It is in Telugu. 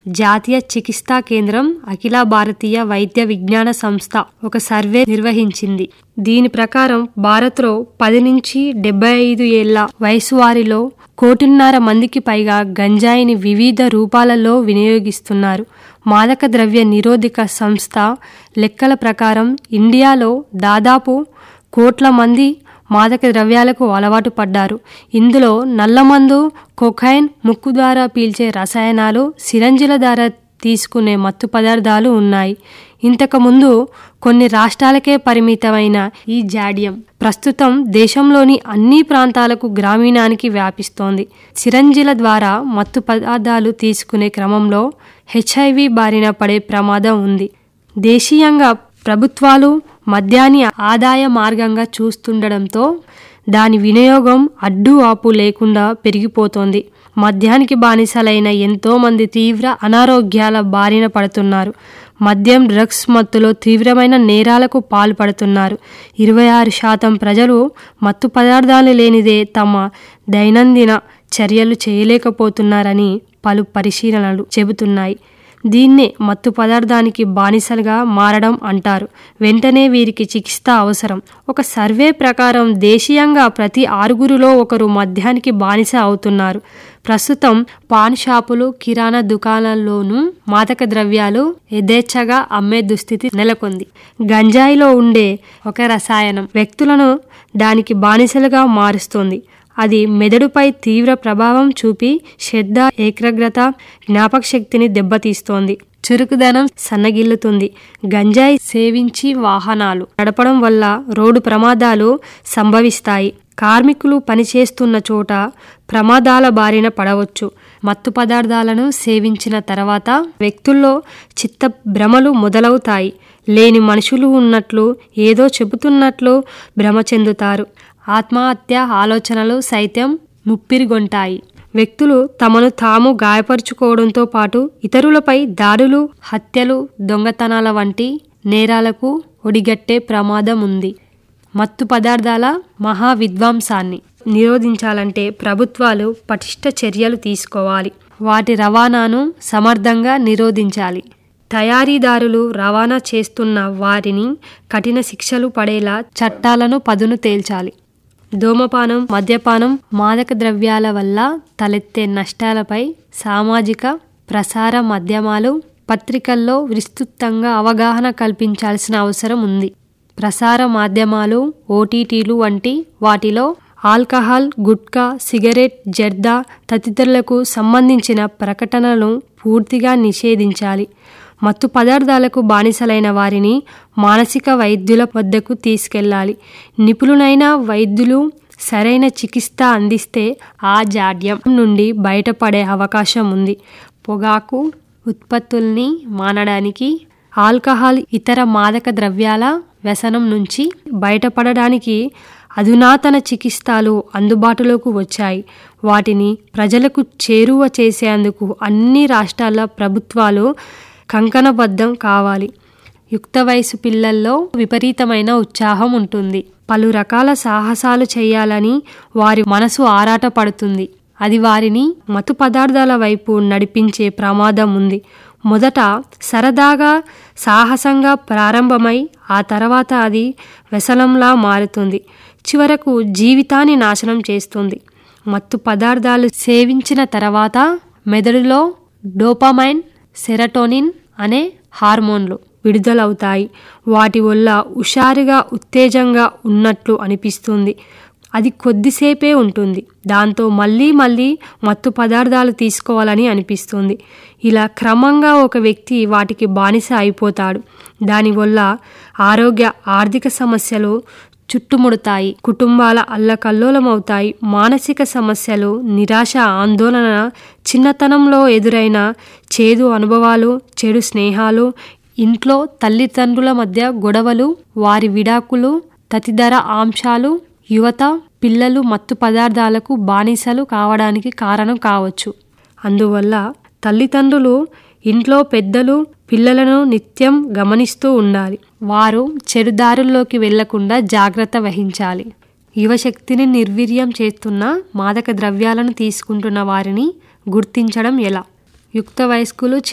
జాతీయ చికిత్సా కేంద్రం అఖిల భారతీయ వైద్య విజ్ఞాన సంస్థ ఒక సర్వే నిర్వహించింది దీని ప్రకారం భారత్లో పది నుంచి డెబ్బై ఐదు ఏళ్ల వయసు వారిలో కోటిన్నర మందికి పైగా గంజాయిని వివిధ రూపాలలో వినియోగిస్తున్నారు మాదక ద్రవ్య నిరోధక సంస్థ లెక్కల ప్రకారం ఇండియాలో దాదాపు కోట్ల మంది మాదక ద్రవ్యాలకు అలవాటు పడ్డారు ఇందులో నల్లమందు కొకైన్ ముక్కు ద్వారా పీల్చే రసాయనాలు సిరంజిల ద్వారా తీసుకునే మత్తు పదార్థాలు ఉన్నాయి ఇంతకుముందు కొన్ని రాష్ట్రాలకే పరిమితమైన ఈ జాడ్యం ప్రస్తుతం దేశంలోని అన్ని ప్రాంతాలకు గ్రామీణానికి వ్యాపిస్తోంది సిరంజిల ద్వారా మత్తు పదార్థాలు తీసుకునే క్రమంలో హెచ్ఐవి బారిన పడే ప్రమాదం ఉంది దేశీయంగా ప్రభుత్వాలు మద్యాన్ని ఆదాయ మార్గంగా చూస్తుండడంతో దాని వినియోగం అడ్డు ఆపు లేకుండా పెరిగిపోతోంది మద్యానికి బానిసలైన ఎంతో మంది తీవ్ర అనారోగ్యాల బారిన పడుతున్నారు మద్యం డ్రగ్స్ మత్తులో తీవ్రమైన నేరాలకు పాల్పడుతున్నారు ఇరవై ఆరు శాతం ప్రజలు మత్తు పదార్థాలు లేనిదే తమ దైనందిన చర్యలు చేయలేకపోతున్నారని పలు పరిశీలనలు చెబుతున్నాయి దీన్నే మత్తు పదార్థానికి బానిసలుగా మారడం అంటారు వెంటనే వీరికి చికిత్స అవసరం ఒక సర్వే ప్రకారం దేశీయంగా ప్రతి ఆరుగురిలో ఒకరు మద్యానికి బానిస అవుతున్నారు ప్రస్తుతం పాన్ షాపులు కిరాణా దుకాణాల్లోనూ మాదక ద్రవ్యాలు యథేచ్ఛగా అమ్మే దుస్థితి నెలకొంది గంజాయిలో ఉండే ఒక రసాయనం వ్యక్తులను దానికి బానిసలుగా మారుస్తుంది అది మెదడుపై తీవ్ర ప్రభావం చూపి శ్రద్ధ ఏకాగ్రత జ్ఞాపక శక్తిని దెబ్బతీస్తోంది చురుకుదనం సన్నగిల్లుతుంది గంజాయి సేవించి వాహనాలు నడపడం వల్ల రోడ్డు ప్రమాదాలు సంభవిస్తాయి కార్మికులు పనిచేస్తున్న చోట ప్రమాదాల బారిన పడవచ్చు మత్తు పదార్థాలను సేవించిన తర్వాత వ్యక్తుల్లో చిత్త భ్రమలు మొదలవుతాయి లేని మనుషులు ఉన్నట్లు ఏదో చెబుతున్నట్లు భ్రమ చెందుతారు ఆత్మహత్య ఆలోచనలు సైతం ముప్పిరిగొంటాయి వ్యక్తులు తమను తాము గాయపరుచుకోవడంతో పాటు ఇతరులపై దాడులు హత్యలు దొంగతనాల వంటి నేరాలకు ఒడిగట్టే ప్రమాదం ఉంది మత్తు పదార్థాల మహా విధ్వంసాన్ని నిరోధించాలంటే ప్రభుత్వాలు పటిష్ట చర్యలు తీసుకోవాలి వాటి రవాణాను సమర్థంగా నిరోధించాలి తయారీదారులు రవాణా చేస్తున్న వారిని కఠిన శిక్షలు పడేలా చట్టాలను పదును తేల్చాలి ధూమపానం మద్యపానం మాదక ద్రవ్యాల వల్ల తలెత్తే నష్టాలపై సామాజిక ప్రసార మాధ్యమాలు పత్రికల్లో విస్తృతంగా అవగాహన కల్పించాల్సిన అవసరం ఉంది ప్రసార మాధ్యమాలు ఓటీటీలు వంటి వాటిలో ఆల్కహాల్ గుట్కా సిగరెట్ జర్దా తదితరులకు సంబంధించిన ప్రకటనలను పూర్తిగా నిషేధించాలి మత్తు పదార్థాలకు బానిసలైన వారిని మానసిక వైద్యుల వద్దకు తీసుకెళ్లాలి నిపుణులైన వైద్యులు సరైన చికిత్స అందిస్తే ఆ జాడ్యం నుండి బయటపడే అవకాశం ఉంది పొగాకు ఉత్పత్తుల్ని మానడానికి ఆల్కహాల్ ఇతర మాదక ద్రవ్యాల వ్యసనం నుంచి బయటపడడానికి అధునాతన చికిత్సలు అందుబాటులోకి వచ్చాయి వాటిని ప్రజలకు చేరువ చేసేందుకు అన్ని రాష్ట్రాల ప్రభుత్వాలు కంకణబద్ధం కావాలి యుక్త వయసు పిల్లల్లో విపరీతమైన ఉత్సాహం ఉంటుంది పలు రకాల సాహసాలు చేయాలని వారి మనసు ఆరాటపడుతుంది అది వారిని మత్తు పదార్థాల వైపు నడిపించే ప్రమాదం ఉంది మొదట సరదాగా సాహసంగా ప్రారంభమై ఆ తర్వాత అది వ్యసనంలా మారుతుంది చివరకు జీవితాన్ని నాశనం చేస్తుంది మత్తు పదార్థాలు సేవించిన తర్వాత మెదడులో డోపమైన్ సెరటోనిన్ అనే హార్మోన్లు విడుదలవుతాయి వాటి వల్ల హుషారుగా ఉత్తేజంగా ఉన్నట్లు అనిపిస్తుంది అది కొద్దిసేపే ఉంటుంది దాంతో మళ్ళీ మళ్ళీ మత్తు పదార్థాలు తీసుకోవాలని అనిపిస్తుంది ఇలా క్రమంగా ఒక వ్యక్తి వాటికి బానిస అయిపోతాడు దానివల్ల ఆరోగ్య ఆర్థిక సమస్యలు చుట్టుముడతాయి కుటుంబాల అల్లకల్లోలమవుతాయి మానసిక సమస్యలు నిరాశ ఆందోళన చిన్నతనంలో ఎదురైన చేదు అనుభవాలు చెడు స్నేహాలు ఇంట్లో తల్లిదండ్రుల మధ్య గొడవలు వారి విడాకులు తదితర అంశాలు యువత పిల్లలు మత్తు పదార్థాలకు బానిసలు కావడానికి కారణం కావచ్చు అందువల్ల తల్లిదండ్రులు ఇంట్లో పెద్దలు పిల్లలను నిత్యం గమనిస్తూ ఉండాలి వారు చెడుదారుల్లోకి వెళ్లకుండా జాగ్రత్త వహించాలి యువశక్తిని నిర్వీర్యం చేస్తున్న మాదక ద్రవ్యాలను తీసుకుంటున్న వారిని గుర్తించడం ఎలా యుక్త వయస్కులు